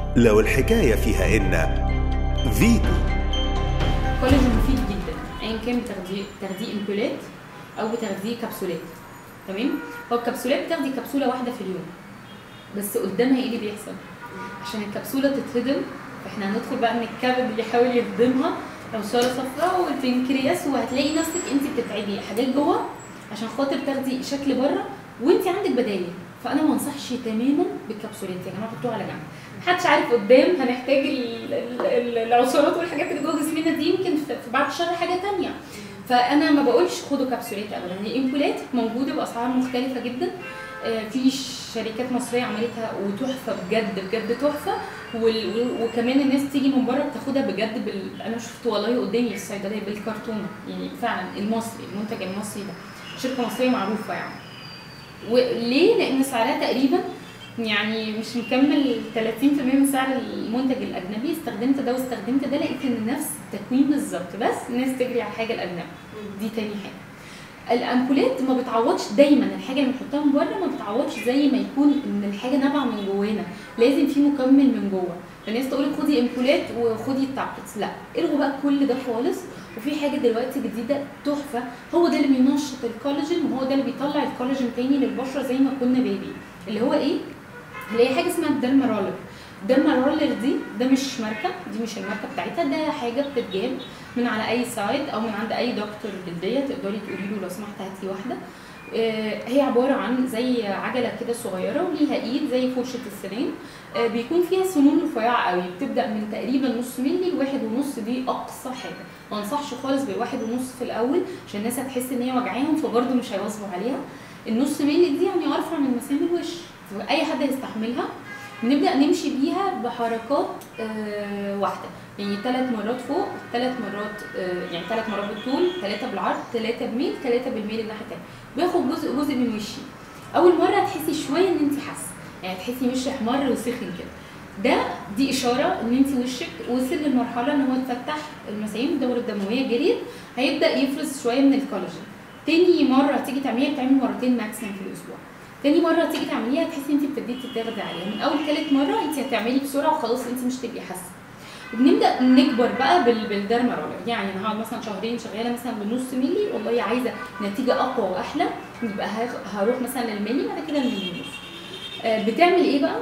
لو الحكاية فيها إن فيتو كولاجين مفيد جدا ايا كان بتاخديه بتاخديه امبولات او بتاخديه كبسولات تمام هو الكبسولات بتاخدي كبسوله واحده في اليوم بس قدامها ايه اللي بيحصل عشان الكبسوله تتهضم فاحنا هندخل بقى ان الكبد بيحاول يهضمها لو شاره صفراء والبنكرياس وهتلاقي نفسك انت بتتعبي حاجات جوه عشان خاطر تاخدي شكل بره وانت عندك بدايل فانا ما انصحش تماما بالكبسولات يا جماعه حطوها على جنب محدش عارف قدام هنحتاج ال- ال- ال- العصارات والحاجات اللي جوه جسمنا دي يمكن في في بعد الشهر حاجه تانية فانا ما بقولش خدوا كبسولات ابدا الامبولات موجوده باسعار مختلفه جدا آه، في شركات مصريه عملتها وتحفه بجد بجد تحفه وال- و- وكمان الناس تيجي من بره بتاخدها بجد بال... انا شفت والله قدامي في الصيدليه بالكرتونه يعني فعلا المصري المنتج المصري ده شركه مصريه معروفه يعني وليه؟ لان سعرها تقريبا يعني مش مكمل 30% من سعر المنتج الاجنبي استخدمت ده واستخدمت ده لقيت ان نفس التكوين بالظبط بس الناس تجري على الحاجه الاجنبي دي تاني حاجه الامبولات ما بتعوضش دايما الحاجه اللي بنحطها من بره ما بتعوضش زي ما يكون ان الحاجه نابعه من جوانا لازم في مكمل من جوه الناس تقول لك خدي امبولات وخدي التابلتس لا الغوا بقى كل ده خالص وفي حاجه دلوقتي جديده تحفه هو ده اللي بينشط الكولاجين وهو ده اللي بيطلع الكولاجين تاني للبشره زي ما كنا بيبي اللي هو ايه اللي هي حاجه اسمها الديرما رولر الديرما رولر دي ده مش ماركه دي مش الماركه بتاعتها ده حاجه بتتجاب من على اي سايت او من عند اي دكتور جلديه تقدري تقولي له لو سمحت هاتي واحده آه، هي عباره عن زي عجله كده صغيره وليها ايد زي فرشه السنان آه، بيكون فيها سنون رفيعه قوي بتبدا من تقريبا نص مللي لواحد ونص دي اقصى حاجه ما انصحش خالص بالواحد ونص في الاول عشان الناس هتحس ان هي وجعاهم فبرضه مش هيواظبوا عليها النص مللي دي يعني ارفع من مسام الوش اي حد هيستحملها بنبدا نمشي بيها بحركات آه واحده يعني ثلاث مرات فوق ثلاث مرات آه يعني ثلاث مرات بالطول ثلاثه بالعرض ثلاثه بميل ثلاثه بالميل الناحيه الثانيه باخد جزء جزء من وشي اول مره هتحسي شويه ان انت حاسه يعني تحسي وشي احمر وسخن كده ده دي اشاره ان انت وشك وصل للمرحله ان هو اتفتح المسام الدوره الدمويه جريت هيبدا يفرز شويه من الكولاجين تاني مره هتيجي تعمليها بتعمل مرتين ماكسيمم في الاسبوع تاني مره تيجي تعمليها تحسي انت ابتديتي تاخدي عليها من اول ثالث مره انت هتعملي بسرعه وخلاص انت مش تبقي حاسه وبنبدا نكبر بقى بال- بالديرما رولر يعني انا هقعد مثلا شهرين شغاله مثلا بنص ملي والله عايزه نتيجه اقوى واحلى يبقى هاخ- هروح مثلا للملي بعد كده الملي ونص آه، بتعمل ايه بقى؟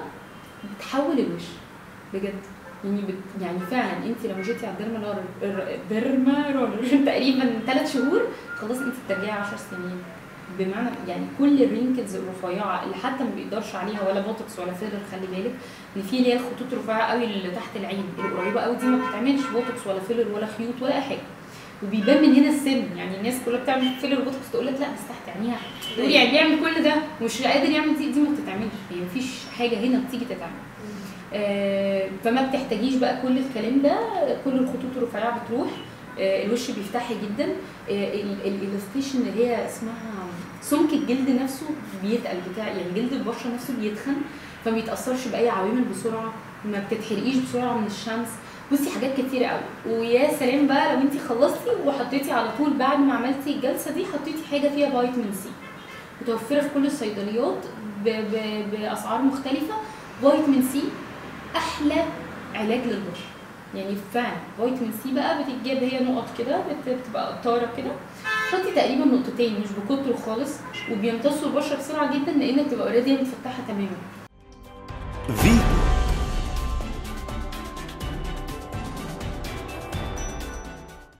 بتحول الوش بجد يعني بت يعني فعلا انت لو جيتي على الديرما رولر الر- الديرما رولر تقريبا ثلاث شهور خلاص انت بترجعي 10 سنين بمعنى يعني كل الرينكلز الرفيعه اللي حتى ما بيقدرش عليها ولا بوتوكس ولا فيلر خلي بالك ان في اللي هي الخطوط الرفيعه قوي اللي تحت العين القريبه قوي دي ما بتتعملش بوتوكس ولا فيلر ولا خيوط ولا اي حاجه وبيبان من هنا السن يعني الناس كلها بتعمل فيلر بوتوكس تقول لك لا بس تحت عينيها يقول يعني بيعمل كل ده ومش قادر يعمل دي دي ما بتتعملش هي مفيش حاجه هنا بتيجي تتعمل آه، فما بتحتاجيش بقى كل الكلام ده كل الخطوط الرفيعه بتروح آه، الوش بيفتحي جدا الالاستيشن اللي هي اسمها سمك الجلد نفسه بيتقل بتاع يعني جلد البشره نفسه بيتخن فما بيتاثرش باي عوامل بسرعه ما بتتحرقيش بسرعه من الشمس بصي حاجات كتير قوي ويا سلام بقى لو انت خلصتي وحطيتي على طول بعد ما عملتي الجلسه دي حطيتي حاجه فيها فيتامين سي متوفره في كل الصيدليات ب- ب- باسعار مختلفه فيتامين سي احلى علاج للبشره يعني فعلا فيتامين سي بقى بتتجاب هي نقط كده بت- بتبقى قطاره كده حطي تقريبا نقطتين مش بكتر خالص وبيمتصوا البشره بسرعه جدا لان بتبقى اوريدي متفتحه تماما فيتو